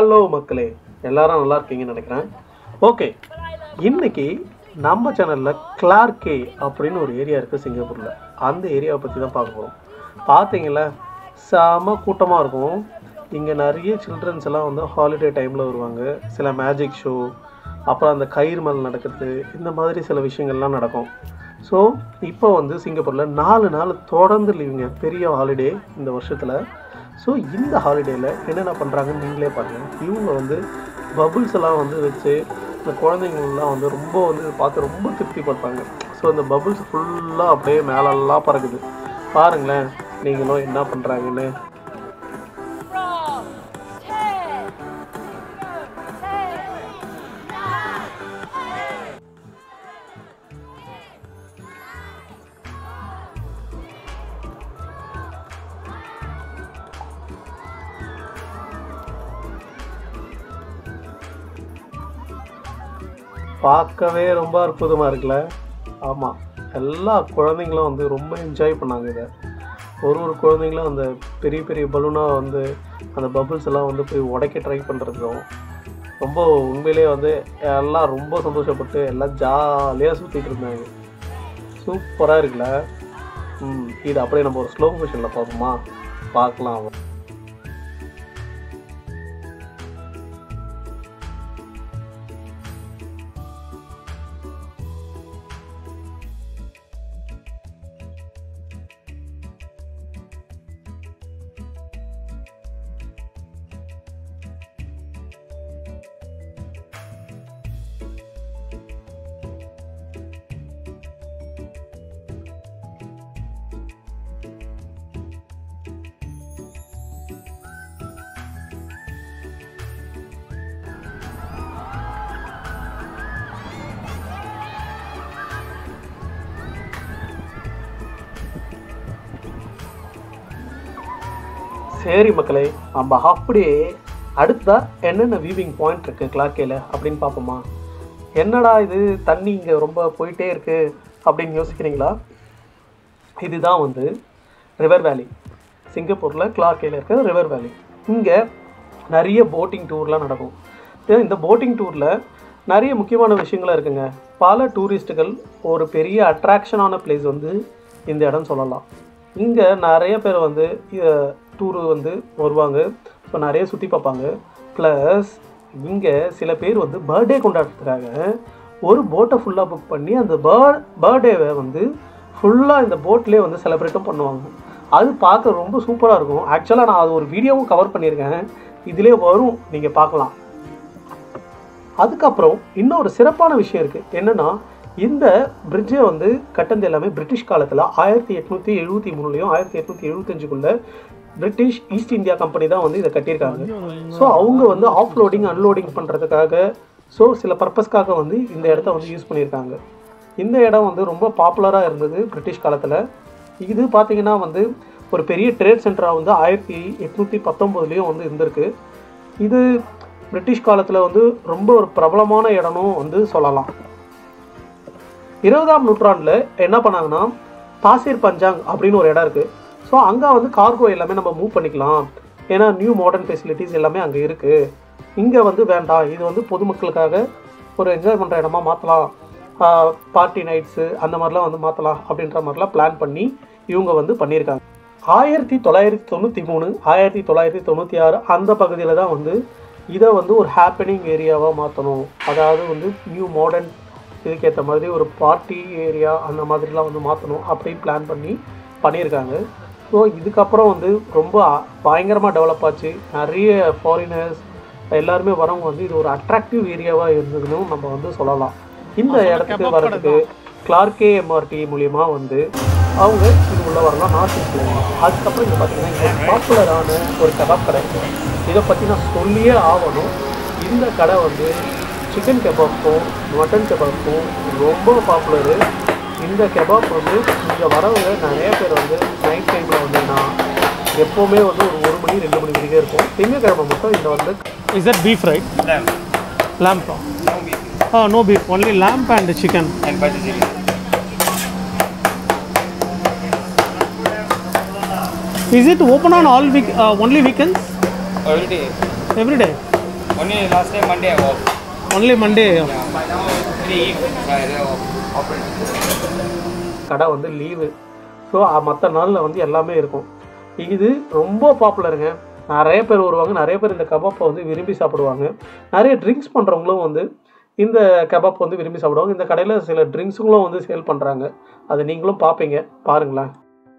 Hello மக்களே எல்லாரும் நல்லா இருக்கீங்கன்னு நினைக்கிறேன் ஓகே இன்னைக்கு நம்ம சேனலில் கிளார்கே அப்படின்னு ஒரு ஏரியா இருக்குது சிங்கப்பூரில் அந்த ஏரியாவை பற்றி தான் பார்க்க போகிறோம் பார்த்தீங்களா செம கூட்டமாக இருக்கும் இங்கே நிறைய சில்ட்ரன்ஸ் எல்லாம் வந்து ஹாலிடே டைமில் வருவாங்க சில மேஜிக் ஷோ அப்புறம் அந்த கயிறு மேலே நடக்கிறது இந்த மாதிரி சில விஷயங்கள்லாம் நடக்கும் ஸோ இப்போ வந்து சிங்கப்பூரில் நாலு நாள் தொடர்ந்து லீவுங்க பெரிய ஹாலிடே இந்த வருஷத்தில் ஸோ இந்த ஹாலிடேயில் என்னென்ன பண்ணுறாங்கன்னு நீங்களே பாருங்கள் இவங்க வந்து பபுள்ஸ் எல்லாம் வந்து வச்சு இந்த குழந்தைங்கள்லாம் வந்து ரொம்ப வந்து பார்த்து ரொம்ப திருப்தி படுறாங்க ஸோ அந்த பபுள்ஸ் ஃபுல்லாக அப்படியே மேலெல்லாம் பறக்குது பாருங்களேன் நீங்களும் என்ன பண்ணுறாங்கன்னு from ten, ten, nine, பார்க்கவே ரொம்ப அற்புதமாக இருக்குல்ல ஆமாம் எல்லா குழந்தைங்களும் வந்து ரொம்ப என்ஜாய் பண்ணாங்க இதை ஒரு ஒரு குழந்தைங்களும் அந்த பெரிய பெரிய பலூனாக வந்து அந்த பபுள்ஸ் எல்லாம் வந்து போய் உடைக்க ட்ரை பண்ணுறதுக்கும் ரொம்ப உண்மையிலேயே வந்து எல்லாம் ரொம்ப சந்தோஷப்பட்டு எல்லாம் ஜாலியாக சுற்றிட்டு இருந்தாங்க சூப்பராக இருக்குல்ல ம் இது அப்படியே நம்ம ஒரு ஸ்லோ மோஷனில் பார்ப்போமா பார்க்கலாம் சரி மக்களே நம்ம அப்படியே அடுத்ததா என்னென்ன வியூவிங் பாயிண்ட் இருக்கு கிளாக்கேல அப்படின்னு பார்ப்போமா என்னடா இது தண்ணி இங்கே ரொம்ப போயிட்டே இருக்கு அப்படின்னு யோசிக்கிறீங்களா இதுதான் வந்து ரிவர் வேலி சிங்கப்பூரில் கிளாக்கேல இருக்க ரிவர் வேலி இங்கே நிறைய போட்டிங் டூர்லாம் நடக்கும் இது- இந்த போட்டிங் டூரில் நிறைய முக்கியமான விஷயங்கள்லாம் இருக்குங்க பல டூரிஸ்ட்டுகள் ஒரு பெரிய அட்ராக்ஷனான பிளேஸ் வந்து இந்த இடம் சொல்லலாம் இங்கே நிறைய பேர் வந்து டூரு வந்து வருவாங்க ஸோ நிறைய சுற்றி பார்ப்பாங்க ப்ளஸ் இங்கே சில பேர் வந்து பர்த்டே கொண்டாடுறதுக்காக ஒரு போட்டை ஃபுல்லாக புக் பண்ணி அந்த பேர்ட் பர்த்டேவை வந்து ஃபுல்லாக இந்த போட்லேயே வந்து செலிப்ரேட்டும் பண்ணுவாங்க அது பார்க்க ரொம்ப சூப்பராக இருக்கும் ஆக்சுவலாக நான் அது ஒரு வீடியோவும் கவர் பண்ணியிருக்கேன் இதிலே வரும் நீங்கள் பார்க்கலாம் அதுக்கப்புறம் இன்னொரு சிறப்பான விஷயம் இருக்குது என்னென்னா இந்த பிரிட்ஜை வந்து கட்டது எல்லாமே பிரிட்டிஷ் காலத்தில் ஆயிரத்தி எட்நூற்றி எழுபத்தி மூணுலையும் ஆயிரத்தி எட்நூற்றி எழுபத்தஞ்சுக்குள்ள பிரிட்டிஷ் ஈஸ்ட் இந்தியா கம்பெனி தான் வந்து இதை கட்டியிருக்காங்க ஸோ அவங்க வந்து ஆஃப் லோடிங் அன்லோடிங் பண்ணுறதுக்காக ஸோ சில பர்பஸ்க்காக வந்து இந்த இடத்த வந்து யூஸ் பண்ணியிருக்காங்க இந்த இடம் வந்து ரொம்ப பாப்புலராக இருந்தது பிரிட்டிஷ் காலத்தில் இது பார்த்தீங்கன்னா வந்து ஒரு பெரிய ட்ரேட் சென்டராக வந்து ஆயிரத்தி எட்நூற்றி பத்தொம்போதுலேயும் வந்து இருந்திருக்கு இது பிரிட்டிஷ் காலத்தில் வந்து ரொம்ப ஒரு பிரபலமான இடமும் வந்து சொல்லலாம் இருபதாம் நூற்றாண்டில் என்ன பண்ணாங்கன்னா தாசிர் பஞ்சாங் அப்படின்னு ஒரு இடம் இருக்குது ஸோ அங்கே வந்து கார்கோ எல்லாமே நம்ம மூவ் பண்ணிக்கலாம் ஏன்னா நியூ மாடர்ன் ஃபெசிலிட்டிஸ் எல்லாமே அங்கே இருக்குது இங்கே வந்து வேண்டாம் இது வந்து பொதுமக்களுக்காக ஒரு என்ஜாய் பண்ணுற இடமா மாற்றலாம் பார்ட்டி நைட்ஸு அந்த மாதிரிலாம் வந்து மாற்றலாம் அப்படின்ற மாதிரிலாம் பிளான் பண்ணி இவங்க வந்து பண்ணியிருக்காங்க ஆயிரத்தி தொள்ளாயிரத்தி தொண்ணூற்றி மூணு ஆயிரத்தி தொள்ளாயிரத்தி தொண்ணூற்றி ஆறு அந்த பகுதியில் தான் வந்து இதை வந்து ஒரு ஹாப்பனிங் ஏரியாவாக மாற்றணும் அதாவது வந்து நியூ மாடர்ன் இதுக்கேற்ற மாதிரி ஒரு பார்ட்டி ஏரியா அந்த மாதிரிலாம் வந்து மாற்றணும் அப்படின்னு பிளான் பண்ணி பண்ணியிருக்காங்க ஸோ இதுக்கப்புறம் வந்து ரொம்ப பயங்கரமாக டெவலப் ஆச்சு நிறைய ஃபாரினர்ஸ் எல்லாருமே வரவங்க வந்து இது ஒரு அட்ராக்டிவ் ஏரியாவாக இருந்ததுன்னு நம்ம வந்து சொல்லலாம் இந்த இடத்துக்கு வரதுக்கு கிளார்கே எம்ஆர்டி மூலியமா வந்து அவங்க இது உள்ள வரலாம் நார்த் ஈஸ்ட்ல அதுக்கப்புறம் இங்கே பார்த்தீங்கன்னா இங்கே பாப்புலரான ஒரு கபாப் கடை இருக்கு இதை பற்றி நான் சொல்லியே ஆகணும் இந்த கடை வந்து சிக்கன் கபாப்க்கும் மட்டன் கபாப்க்கும் ரொம்ப பாப்புலரு இந்த கபாப் வந்து இங்கே வரவங்க நிறைய பேர் வந்து நைட் டைமில் வந்தீங்கன்னா எப்போவுமே வந்து ஒரு ஒரு மணி ரெண்டு மணி வரைக்கும் இருக்கும் திங்கக்கிழமை மட்டும் இந்த வந்து Is that beef, right? Lamb. Lamb. No beef. Oh, no beef. Only lamb and chicken. And vegetarian. Is it open on all week? Uh, only weekends? Every day. Every day? Only last day Monday off. Only Monday. Yeah, but now three Friday off. Open. கடை வந்து leave so மற்ற நாளில் வந்து எல்லாமே இருக்கும் இது ரொம்ப பாப்புலருங்க நிறைய பேர் வருவாங்க நிறைய பேர் இந்த கபாப்பை வந்து விரும்பி சாப்பிடுவாங்க நிறைய ட்ரிங்க்ஸ் பண்ணுறவங்களும் வந்து இந்த கபாப் வந்து விரும்பி சாப்பிடுவாங்க இந்த கடையில் சில ட்ரிங்க்ஸுங்களும் வந்து சேல் பண்ணுறாங்க அது நீங்களும் பார்ப்பீங்க பாருங்களேன்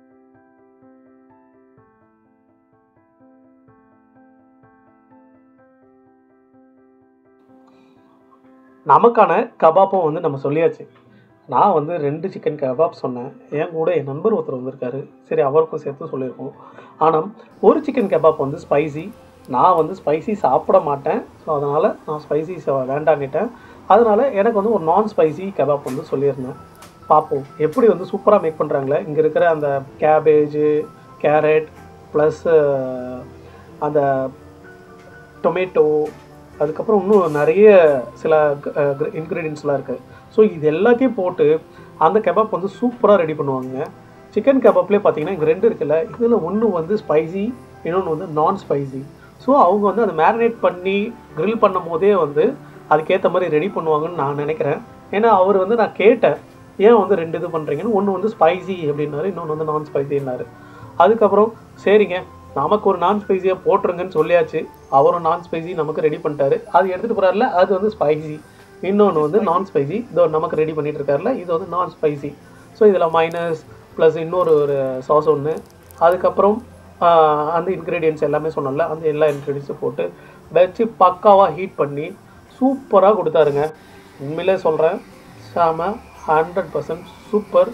நமக்கான கபாப்பும் வந்து நம்ம சொல்லியாச்சு நான் வந்து ரெண்டு சிக்கன் கபாப் சொன்னேன் என் கூட என் நண்பர் ஒருத்தர் வந்திருக்காரு சரி அவருக்கும் சேர்த்து சொல்லியிருக்கோம் ஆனால் ஒரு சிக்கன் கபாப் வந்து ஸ்பைசி நான் வந்து ஸ்பைசி சாப்பிட மாட்டேன் ஸோ அதனால் நான் ஸ்பைசி வேண்டான்னுட்டேன் அதனால் எனக்கு வந்து ஒரு நான் ஸ்பைசி கபாப் வந்து சொல்லியிருந்தேன் பார்ப்போம் எப்படி வந்து சூப்பராக மேக் பண்ணுறாங்களே இங்கே இருக்கிற அந்த கேபேஜு கேரட் ப்ளஸ் அந்த டொமேட்டோ அதுக்கப்புறம் இன்னும் நிறைய சில இன்க்ரீடியன்ஸ்லாம் இருக்குது ஸோ இது எல்லாத்தையும் போட்டு அந்த கபாப் வந்து சூப்பராக ரெடி பண்ணுவாங்க சிக்கன் கபாப்லேயே பார்த்தீங்கன்னா இங்கே ரெண்டு இருக்குல்ல இதில் ஒன்று வந்து ஸ்பைசி இன்னொன்று வந்து நான் ஸ்பைசி ஸோ அவங்க வந்து அதை மேரினேட் பண்ணி grill பண்ணும் போதே வந்து அதுக்கேற்ற மாதிரி ரெடி பண்ணுவாங்கன்னு நான் நினைக்கிறேன் ஏன்னா அவர் வந்து நான் கேட்டேன் ஏன் வந்து ரெண்டு இது பண்ணுறீங்கன்னு ஒன்று வந்து ஸ்பைசி அப்படின்னாரு இன்னொன்று வந்து நான் ஸ்பைசின்னாரு அதுக்கப்புறம் சரிங்க நமக்கு ஒரு நான் ஸ்பைசியாக போட்டுருங்கன்னு சொல்லியாச்சு அவரும் நான் ஸ்பைசி நமக்கு ரெடி பண்ணிட்டாரு அது எடுத்துகிட்டு போகிறாருல அது வந்து ஸ்பைசி இன்னொன்று வந்து நான் ஸ்பைசி இதோ நமக்கு ரெடி பண்ணிட்டு இருக்காருல இது வந்து நான் ஸ்பைசி ஸோ இதில் மைனஸ் ப்ளஸ் இன்னொரு ஒரு சாஸ் ஒன்று அதுக்கப்புறம் ஆஹ், அந்த இன்க்ரீடியன்ஸ் எல்லாமே சொன்னல அந்த எல்லா இன்க்ரீடியன்ஸும் போட்டு வச்சு பக்காவாக ஹீட் பண்ணி சூப்பராக கொடுத்தாருங்க உண்மையிலே சொல்கிறேன் சாம ஹண்ட்ரட் பர்சன்ட் சூப்பர்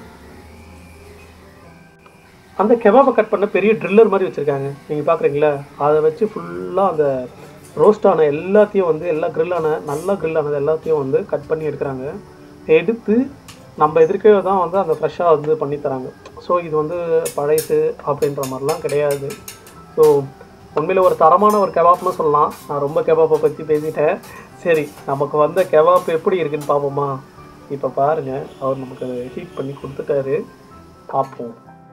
அந்த கெபாபை கட் பண்ண பெரிய ட்ரில்லர் மாதிரி வச்சுருக்காங்க நீங்கள் பார்க்குறீங்களா அதை வச்சு ஃபுல்லாக அந்த ரோஸ்ட் ஆன எல்லாத்தையும் வந்து எல்லா grill ஆன நல்லா grill ஆனது எல்லாத்தையும் வந்து கட் பண்ணி எடுக்கிறாங்க எடுத்து நம்ம எதிர்க்கே தான் வந்து அந்த ஃப்ரெஷ்ஷாக வந்து பண்ணி தராங்க ஸோ இது வந்து பழைசு அப்படின்ற மாதிரிலாம் கிடையாது ஸோ உண்மையில் ஒரு தரமான ஒரு கெபாப்னு சொல்லலாம் நான் ரொம்ப கெபாப்பை பற்றி பேசிட்டேன் சரி நமக்கு வந்த கெபாப் எப்படி இருக்குன்னு பார்ப்போமா இப்போ பாருங்கள் அவர் நமக்கு ஹீட் பண்ணி கொடுத்துட்டாரு பார்ப்போம்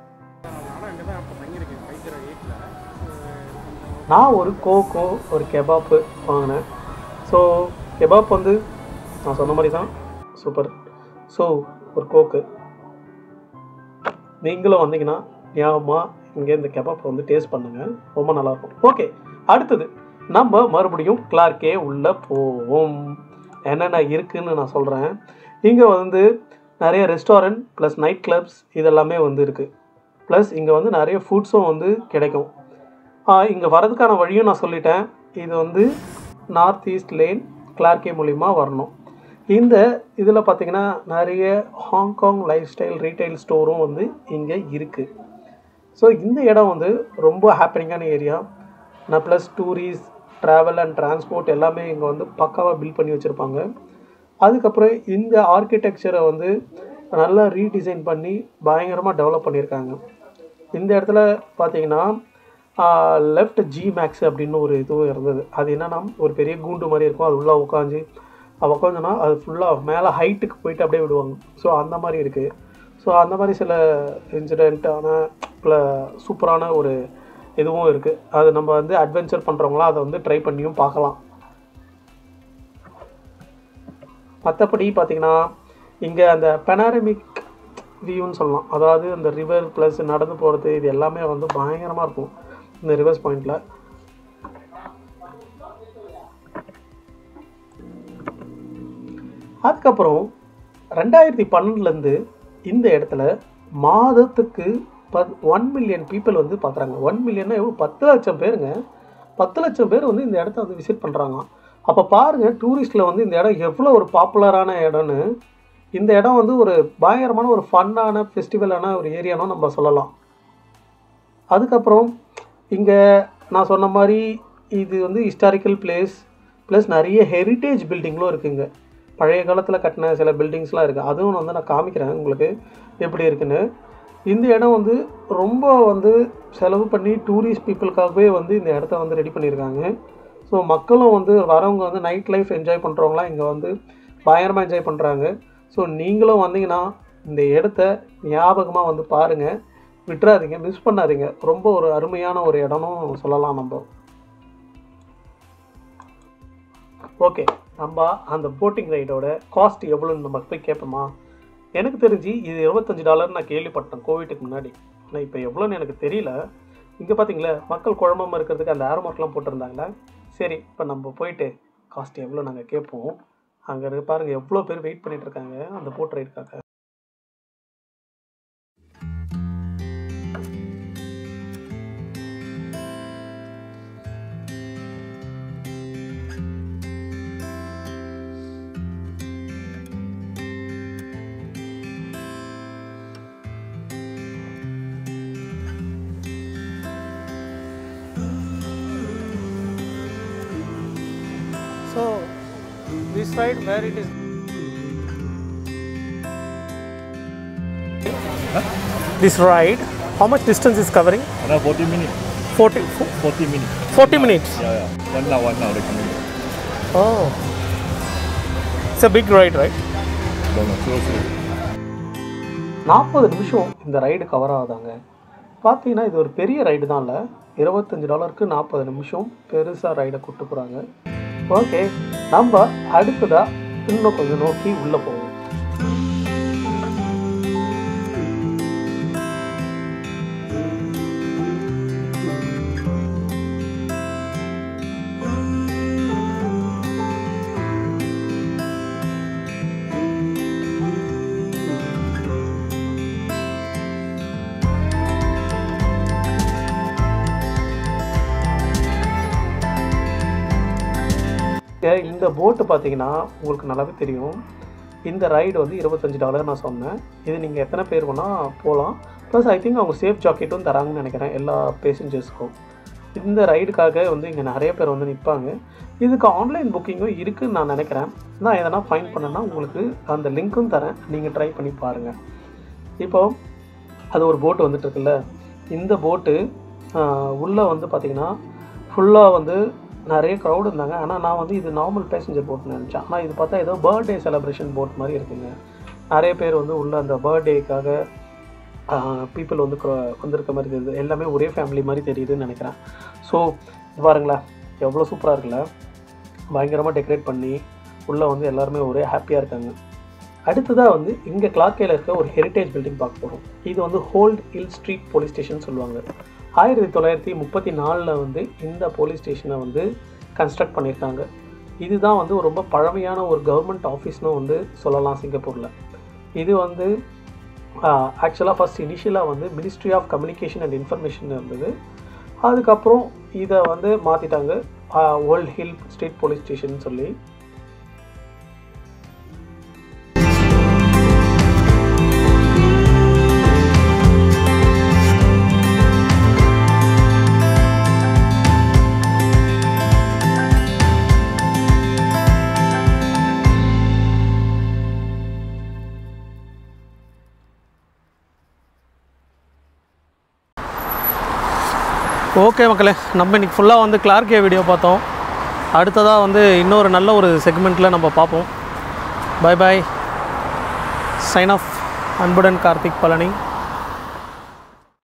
நான் ஒரு கோகோ ஒரு கெபாப்பு வாங்கினேன் ஸோ கெபாப் வந்து நான் சொன்ன மாதிரி தான் சூப்பர் ஸோ ஒரு கோக்கு நீங்களும் வந்தீங்கன்னா ஞாபகமாக இங்கே இந்த கெபாப் வந்து டேஸ்ட் பண்ணுங்கள் ரொம்ப நல்லாயிருக்கும் ஓகே அடுத்தது நம்ம மறுபடியும் கிளார்க்கே உள்ளே போவோம் என்னென்ன இருக்குன்னு நான் சொல்கிறேன் இங்கே வந்து நிறைய ரெஸ்டாரண்ட் ப்ளஸ் நைட் கிளப்ஸ் இதெல்லாமே வந்து இருக்குது ப்ளஸ் இங்கே வந்து நிறைய ஃபுட்ஸும் வந்து கிடைக்கும் இங்கே வரதுக்கான வழியும் நான் சொல்லிட்டேன் இது வந்து நார்த் ஈஸ்ட் லேன் கிளார்கே மூலிமா வரணும் இந்த இதில் பார்த்தீங்கன்னா நிறைய ஹாங்காங் லைஃப் ஸ்டைல் ரீட்டைல் ஸ்டோரும் வந்து இங்கே இருக்குது ஸோ இந்த இடம் வந்து ரொம்ப ஹாப்பனிங்கான ஏரியா நான் plus tourist travel and transport எல்லாமே இங்கே வந்து பக்காவாக பில்ட் பண்ணி வச்சுருப்பாங்க அதுக்கப்புறம் இந்த ஆர்கிடெக்சரை வந்து நல்லா ரீடிசைன் பண்ணி பயங்கரமாக டெவலப் பண்ணியிருக்காங்க இந்த இடத்துல பார்த்தீங்கன்னா லெஃப்ட் ஜி மேக்ஸ் அப்படின்னு ஒரு இதுவும் இருந்தது அது என்னன்னா ஒரு பெரிய கூண்டு மாதிரி இருக்கும் அது உள்ளே உட்காந்து உட்காந்துனா அது ஃபுல்லாக மேலே ஹைட்டுக்கு போயிட்டு அப்படியே விடுவாங்க ஸோ அந்த மாதிரி இருக்குது ஸோ அந்த மாதிரி சில இன்சிடெண்ட்டான ப்ள சூப்பரான ஒரு இதுவும் இருக்குது அது நம்ம வந்து அட்வென்ச்சர் பண்ணுறவங்களாம் அதை வந்து ட்ரை பண்ணியும் பார்க்கலாம் மற்றபடி பார்த்தீங்கன்னா இங்கே அந்த பெனாரமிக் வியூன்னு சொல்லலாம் அதாவது அந்த ரிவர் ப்ளஸ் நடந்து போகிறது இது எல்லாமே வந்து பயங்கரமாக இருக்கும் இந்த ரிவர்ஸ் பாயிண்டில் அதுக்கப்புறம் ரெண்டாயிரத்தி பன்னெண்டுலேருந்து இந்த இடத்துல மாதத்துக்கு பத் ஒன் மில்லியன் பீப்புள் வந்து பார்க்குறாங்க ஒன் மில்லியன்னா எவ்வளோ பத்து லட்சம் பேருங்க பத்து லட்சம் பேர் வந்து இந்த இடத்த வந்து விசிட் பண்ணுறாங்க அப்போ பாருங்கள் டூரிஸ்ட்டில் வந்து இந்த இடம் எவ்வளோ ஒரு பாப்புலரான இடம்னு இந்த இடம் வந்து ஒரு பயங்கரமான ஒரு ஃபன்னான ஃபெஸ்டிவலான ஒரு ஏரியானும் நம்ம சொல்லலாம் அதுக்கப்புறம் இங்கே நான் சொன்ன மாதிரி இது வந்து ஹிஸ்டாரிக்கல் பிளேஸ் ப்ளஸ் நிறைய ஹெரிட்டேஜ் பில்டிங்களும் இருக்குங்க பழைய காலத்தில் கட்டின சில பில்டிங்ஸ்லாம் இருக்குது அதுவும் வந்து நான் காமிக்கிறேன் உங்களுக்கு எப்படி இருக்குன்னு இந்த இடம் வந்து ரொம்ப வந்து செலவு பண்ணி டூரிஸ்ட் பீப்புளுக்காகவே வந்து இந்த இடத்த வந்து ரெடி பண்ணியிருக்காங்க ஸோ மக்களும் வந்து வரவங்க வந்து நைட் லைஃப் என்ஜாய் பண்ணுறவங்களாம் இங்கே வந்து பயங்கரமாக என்ஜாய் பண்ணுறாங்க ஸோ நீங்களும் வந்தீங்கன்னா இந்த இடத்த ஞாபகமாக வந்து பாருங்கள் விட்டுறாதீங்க மிஸ் பண்ணாதீங்க ரொம்ப ஒரு அருமையான ஒரு இடமும் சொல்லலாம் நம்ம ஓகே நம்ம அந்த போட்டிங் ரைடோட காஸ்ட் எவ்வளோன்னு நம்ம போய் கேட்போமா எனக்கு தெரிஞ்சு இது இருபத்தஞ்சு டாலர் நான் கேள்விப்பட்டேன் கோவிட்டுக்கு முன்னாடி ஆனால் இப்போ எவ்வளோன்னு எனக்கு தெரியல இங்கே பார்த்தீங்களா மக்கள் குழம்பாம இருக்கிறதுக்கு அந்த ஆரோ மார்க்லாம் போட்டிருந்தாங்களா சரி இப்போ நம்ம போயிட்டு காஸ்ட் எவ்வளோ நாங்கள் கேட்போம் அங்கே இருக்கு பாருங்கள் எவ்வளோ பேர் வெயிட் பண்ணிட்டு இருக்காங்க அந்த போட் ரைடுக்காக So, this ride where it is. This ride, how much distance is covering? Around 40 minutes. 40, 40 minutes. 40 minutes. Yeah, yeah. One hour, one hour they coming. Oh. It's a big ride, right? Don't know, close to நாற்பது நிமிஷம் இந்த ride cover ஆகுதாங்க பார்த்தீங்கன்னா இது ஒரு பெரிய ride தான் இல்லை இருபத்தஞ்சு டாலருக்கு நாற்பது நிமிஷம் பெருசாக ரைடை கூட்டு போகிறாங்க ஓகே நம்ம அடுத்ததாக இன்னும் கொஞ்சம் நோக்கி உள்ளே போவோம் இங்க இந்த போட்டு பார்த்தீங்கன்னா உங்களுக்கு நல்லாவே தெரியும் இந்த ரைடு வந்து இருபத்தஞ்சு டாலர் நான் சொன்னேன் இது நீங்கள் எத்தனை பேர் வேணால் போகலாம் ப்ளஸ் ஐ திங்க் அவங்க சேஃப் ஜாக்கெட்டும் தராங்கன்னு நினைக்கிறேன் எல்லா பேசஞ்சர்ஸ்க்கும் இந்த ரைடுக்காக வந்து இங்கே நிறைய பேர் வந்து நிற்பாங்க இதுக்கு ஆன்லைன் புக்கிங்கும் இருக்குன்னு நான் நினைக்கிறேன் நான் எதனா ஃபைன் பண்ணேன்னா உங்களுக்கு அந்த லிங்க்கும் தரேன் நீங்கள் ட்ரை பண்ணி பாருங்கள் இப்போ அது ஒரு போட்டு வந்துட்டு இருக்குல்ல இந்த போட்டு உள்ளே வந்து பார்த்தீங்கன்னா ஃபுல்லாக வந்து நிறைய க்ரௌட் இருந்தாங்க ஆனால் நான் வந்து இது நார்மல் பேசஞ்சர் போட்னு நினச்சேன் ஆனால் இது பார்த்தா ஏதோ பர்த்டே செலிப்ரேஷன் போட் மாதிரி இருக்குங்க நிறைய பேர் வந்து உள்ள அந்த பர்த்டேக்காக பீப்புள் வந்து cro- வந்திருக்க மாதிரி தெரியுது எல்லாமே ஒரே ஃபேமிலி மாதிரி தெரியுதுன்னு நினைக்கிறேன் ஸோ பாருங்களேன் எவ்வளோ சூப்பராக இருக்குல்ல பயங்கரமாக டெக்கரேட் பண்ணி உள்ளே வந்து எல்லாருமே ஒரே ஹாப்பியாக இருக்காங்க அடுத்ததாக வந்து இங்கே கிளார்க்கேல இருக்க ஒரு ஹெரிட்டேஜ் பில்டிங் பார்க்க போகிறோம் இது வந்து old hill street police station சொல்லுவாங்க ஆயிரத்தி தொள்ளாயிரத்தி முப்பத்தி நாலில் வந்து இந்த போலீஸ் ஸ்டேஷனை வந்து கன்ஸ்ட்ரக்ட் பண்ணியிருக்காங்க இதுதான் வந்து ஒரு ரொம்ப பழமையான ஒரு கவர்மெண்ட் ஆஃபீஸ்னு வந்து சொல்லலாம் சிங்கப்பூரில் இது வந்து ஆக்சுவலாக ஃபஸ்ட் இனிஷியலாக வந்து ministry of communication and information இருந்தது அதுக்கப்புறம் இதை வந்து மாற்றிட்டாங்க old hill street police station சொல்லி ஓகே மக்களே நம்ம இன்னைக்கு ஃபுல்லாக வந்து கிளார்கே வீடியோ பார்த்தோம் அடுத்ததாக வந்து இன்னொரு நல்ல ஒரு செக்மெண்ட்டில் நம்ம பார்ப்போம் பை பாய் சைன் ஆஃப் அன்புடன் கார்த்திக் பழனி